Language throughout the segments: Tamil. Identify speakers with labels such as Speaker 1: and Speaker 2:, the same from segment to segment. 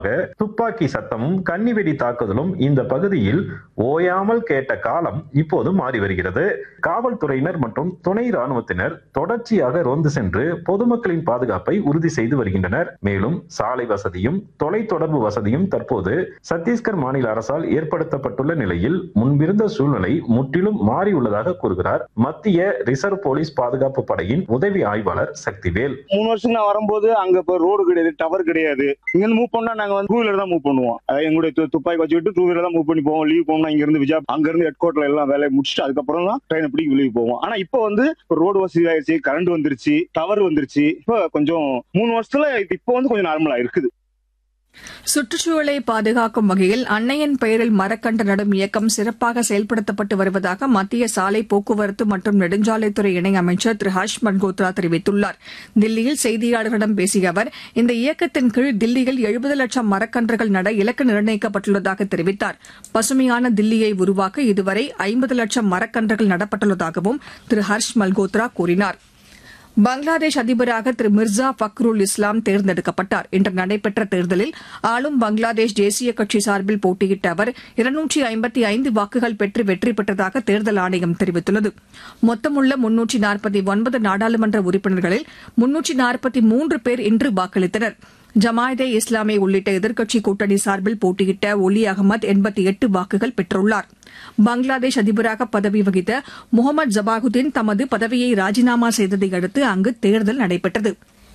Speaker 1: துப்பாக்கி சத்தமும் கன்னிவெடி தாக்குதலும் இந்த பகுதியில் ஓயாமல் கேட்ட காலம் இப்போது மாறி வருகிறது காவல்துறையினர் மற்றும் துணை ராணுவத்தினர் தொடர்ச்சியாக ரோந்து சென்று பொதுமக்களின் பாதுகாப்பை உறுதி செய்து வருகின்றனர் மேலும் சாலை வசதியும் தொலைத்தொடர்பு வசதியும் தற்போது சத்தீஸ்கர் மாநில அரசால் ஏற்படுத்தப்பட்டுள்ள நிலையில் முன்பிருந்த சூழ்நிலை முற்றிலும் மாறியுள்ளதாக கூறுகிறார் மத்திய ரிசர்வ் போலீஸ் பாதுகாப்பு படையின் உதவி ஆய்வாளர் சக்திவேல்
Speaker 2: மூணு வருஷம் நான் வரும்போது அங்க இப்ப ரோடு கிடையாது டவர் கிடையாது இங்க இருந்து மூவ் பண்ணா நாங்க வந்து டூ வீலர் தான் மூவ் பண்ணுவோம் அதாவது எங்களுடைய து- துப்பாக்கி வச்சுக்கிட்டு டூ வீலர் தான் மூவ் பண்ணி போவோம் லீவ் போகணும் இங்க இருந்து விஜா அங்க இருந்து ஹெட் கோர்ட்ல எல்லாம் வேலையை முடிச்சுட்டு அதுக்கப்புறம் தான் ட்ரெயினை பிடிக்க வெளியே போவோம் ஆனா இப்போ வந்து ரோடு வசதி ஆயிடுச்சு கரண்ட் வந்துருச்சு டவர் வந்துருச்சு இப்போ கொஞ்சம் மூணு வருஷத்துல இப்போ வந்து கொஞ்சம் நார்மலா இருக்குது
Speaker 3: சுற்றுச்சூழலை பாதுகாக்கும் வகையில் அன்னையின் பெயரில் மரக்கன்று நடும் இயக்கம் சிறப்பாக செயல்படுத்தப்பட்டு வருவதாக மத்திய சாலை போக்குவரத்து மற்றும் நெடுஞ்சாலைத்துறை இணையமைச்சர் திரு ஹர்ஷ் மல்கோத்ரா தெரிவித்துள்ளார் தில்லியில் செய்தியாளர்களிடம் பேசிய அவர் இந்த இயக்கத்தின் கீழ் தில்லியில் எழுபது லட்சம் மரக்கன்றுகள் நட இலக்கு நிர்ணயிக்கப்பட்டுள்ளதாக தெரிவித்தார் பசுமையான தில்லியை உருவாக்க இதுவரை ஐம்பது லட்சம் மரக்கன்றுகள் நடப்பட்டுள்ளதாகவும் திரு ஹர்ஷ் மல்கோத்ரா கூறினார் பங்களாதேஷ் அதிபராக திரு மிர்சா ஃபக்ருல் இஸ்லாம் தேர்ந்தெடுக்கப்பட்டார் இன்று நடைபெற்ற தேர்தலில் ஆளும் பங்களாதேஷ் தேசிய கட்சி சார்பில் போட்டியிட்ட அவர் இருநூற்றி ஐம்பத்தி ஐந்து வாக்குகள் பெற்று வெற்றி பெற்றதாக தேர்தல் ஆணையம் தெரிவித்துள்ளது மொத்தமுள்ள முன்னூற்றி நாற்பத்தி ஒன்பது நாடாளுமன்ற உறுப்பினர்களில் முன்னூற்றி நாற்பத்தி மூன்று பேர் இன்று வாக்களித்தனர் ஜமாயதே இஸ்லாமி உள்ளிட்ட எதிர்க்கட்சி கூட்டணி சார்பில் போட்டியிட்ட ஒலி அகமது எண்பத்தி எட்டு வாக்குகள் பெற்றுள்ளார் பங்களாதேஷ் அதிபராக பதவி வகித்த முகமது ஜபாகுதீன் தமது பதவியை ராஜினாமா செய்ததை அடுத்து அங்கு தேர்தல் நடைபெற்றது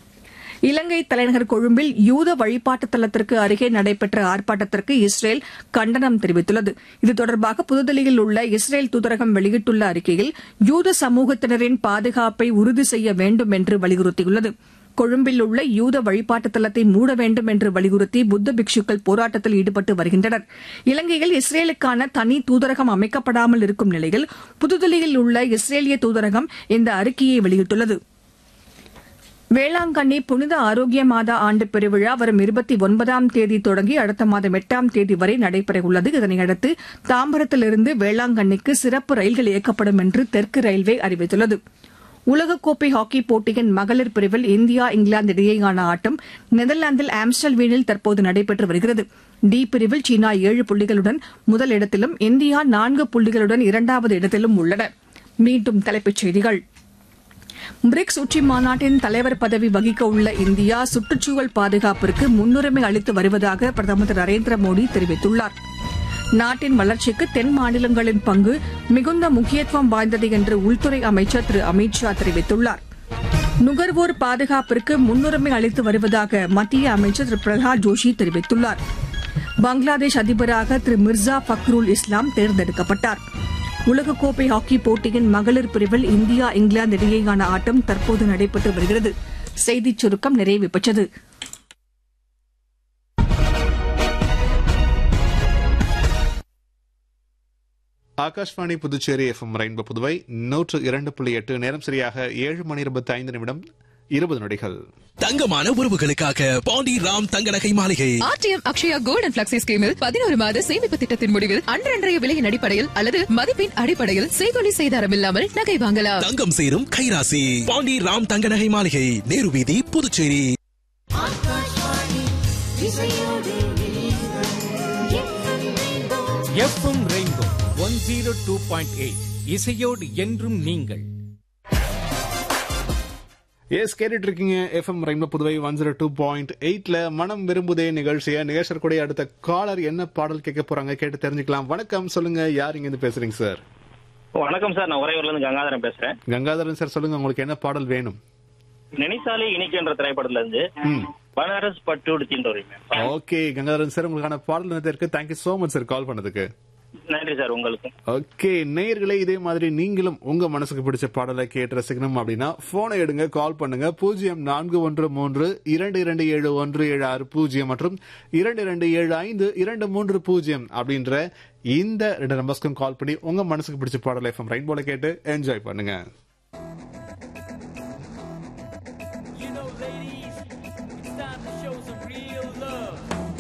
Speaker 3: இலங்கை தலைநகர் கொழும்பில் யூத வழிபாட்டு தலத்திற்கு அருகே நடைபெற்ற ஆர்ப்பாட்டத்திற்கு இஸ்ரேல் கண்டனம் தெரிவித்துள்ளது இது தொடர்பாக புதுதில்லியில் உள்ள இஸ்ரேல் தூதரகம் வெளியிட்டுள்ள அறிக்கையில் யூத சமூகத்தினரின் பாதுகாப்பை உறுதி செய்ய வேண்டும் என்று வலியுறுத்தியுள்ளது கொழும்பில் உள்ள யூத வழிபாட்டு தலத்தை மூட வேண்டும் என்று வலியுறுத்தி புத்த பிக்ஷுக்கள் போராட்டத்தில் ஈடுபட்டு வருகின்றனர் இலங்கையில் இஸ்ரேலுக்கான தனி தூதரகம் அமைக்கப்படாமல் இருக்கும் நிலையில் புதுதில்லியில் உள்ள இஸ்ரேலிய தூதரகம் இந்த அறிக்கையை வெளியிட்டுள்ளது வேளாங்கண்ணி புனித ஆரோக்கிய மாதா ஆண்டு பெருவிழா வரும் இருபத்தி ஒன்பதாம் தேதி தொடங்கி அடுத்த மாதம் எட்டாம் தேதி வரை நடைபெறவுள்ளது இதனையடுத்து தாம்பரத்திலிருந்து வேளாங்கண்ணிக்கு சிறப்பு ரயில்கள் இயக்கப்படும் என்று தெற்கு ரயில்வே அறிவித்துள்ளது உலகக்கோப்பை ஹாக்கி போட்டியின் மகளிர் பிரிவில் இந்தியா இங்கிலாந்து இடையேயான ஆட்டம் நெதர்லாந்தில் ஆம்ஸ்டல்வீனில் தற்போது நடைபெற்று வருகிறது டி பிரிவில் சீனா ஏழு புள்ளிகளுடன் முதல் இடத்திலும் இந்தியா நான்கு புள்ளிகளுடன் இரண்டாவது இடத்திலும் உள்ளன மீண்டும் தலைப்புச் செய்திகள் பிரிக்ஸ் உச்சி மாநாட்டின் தலைவர் பதவி வகிக்க உள்ள இந்தியா சுற்றுச்சூழல் பாதுகாப்பிற்கு முன்னுரிமை அளித்து வருவதாக பிரதமர் திரு நரேந்திர மோடி தெரிவித்துள்ளார் நாட்டின் வளர்ச்சிக்கு தென் மாநிலங்களின் பங்கு மிகுந்த முக்கியத்துவம் வாய்ந்தது என்று உள்துறை அமைச்சர் திரு அமித் ஷா தெரிவித்துள்ளார் நுகர்வோர் பாதுகாப்பிற்கு முன்னுரிமை அளித்து வருவதாக மத்திய அமைச்சர் திரு பிரகலாத் ஜோஷி தெரிவித்துள்ளார் பங்களாதேஷ் அதிபராக திரு மிர்சா ஃபக்ருல் இஸ்லாம் தேர்ந்தெடுக்கப்பட்டார் உலகக்கோப்பை ஹாக்கி போட்டியின் மகளிர் பிரிவில் இந்தியா இங்கிலாந்து இடையேயான ஆட்டம் தற்போது நடைபெற்று வருகிறது செய்திச் சுருக்கம் நிறைவு பெற்றது
Speaker 4: ஆகாஷ்வாணி புதுச்சேரி எஃப்எம் ரெயின்போ புதுவை நூற்று இரண்டு புள்ளி எட்டு நேரம் சரியாக ஏழு மணி இருபத்தி ஐந்து நிமிடம் இருபது நொடிகள்
Speaker 5: தங்கமான உறவுகளுக்காக பாண்டி ராம் தங்க நகை மாளிகை
Speaker 6: RTM Akshaya gold and flexi ஸ்கீமில் பதினோரு மாத சேமிப்பு திட்டத்தின் முடிவில் அன்றன்றைய விலையின் அடிப்படையில் அல்லது மதிப்பின் அடிப்படையில் செய்கொலி செய்தாரம் இல்லாமல் நகை வாங்கலாம்
Speaker 5: தங்கம் சேரும் கைராசி பாண்டி ராம் தங்க நகை மாளிகை நேரு வீதி Puducherry
Speaker 7: FM rainbow one zero two point eight இசையோடு என்றும் நீங்கள்
Speaker 4: எஸ் கேட்டுட்டு இருக்கீங்க FM rainbow Puduvai one zero two point எயிட்ல மனம் விரும்புதே நிகழ்ச்சியை நிகழ்ச்சியர் கூட அடுத்த காலர் என்ன பாடல் கேட்க போறாங்க கேட்டு தெரிஞ்சுக்கலாம் வணக்கம் சொல்லுங்க யார் இங்க இருந்து பேசுறீங்க சார்
Speaker 8: வணக்கம் சார் நான் உறையூர்ல இருந்து கங்காதரன் பேசுறேன்
Speaker 4: கங்காதரன் சார் சொல்லுங்க உங்களுக்கு என்ன பாடல் வேணும்
Speaker 8: நினைத்தாலே இனிக்குன்ற திரைப்படத்துல இருந்து பனாரஸ் பட்டு உடுத்தின்ற ஒரு
Speaker 4: ஓகே கங்காதரன் சார் உங்களுக்கான பாடல் வந்து இருக்கு thank you so much sir call பண்ணதுக்கு
Speaker 8: நன்றி சார் உங்களுக்கும்
Speaker 4: ஓகே நேயர்களே இதே மாதிரி நீங்களும் உங்க மனசுக்கு பிடிச்ச பாடலை கேட்டு ரசிக்கணும் அப்படின்னா போனை எடுங்க கால் பண்ணுங்க பூஜ்ஜியம் நான்கு ஒன்று மூன்று இரண்டு இரண்டு ஏழு ஒன்று ஏழு ஆறு பூஜ்ஜியம் மற்றும் இரண்டு இரண்டு ஏழு ஐந்து இரண்டு மூன்று பூஜ்ஜியம் அப்படின்ற இந்த ரெண்டு நம்பர்ஸ்க்கும் கால் பண்ணி உங்க மனசுக்கு பிடிச்ச பாடலை எஃப்எம் ரெயின்போல கேட்டு என்ஜாய் பண்ணுங்க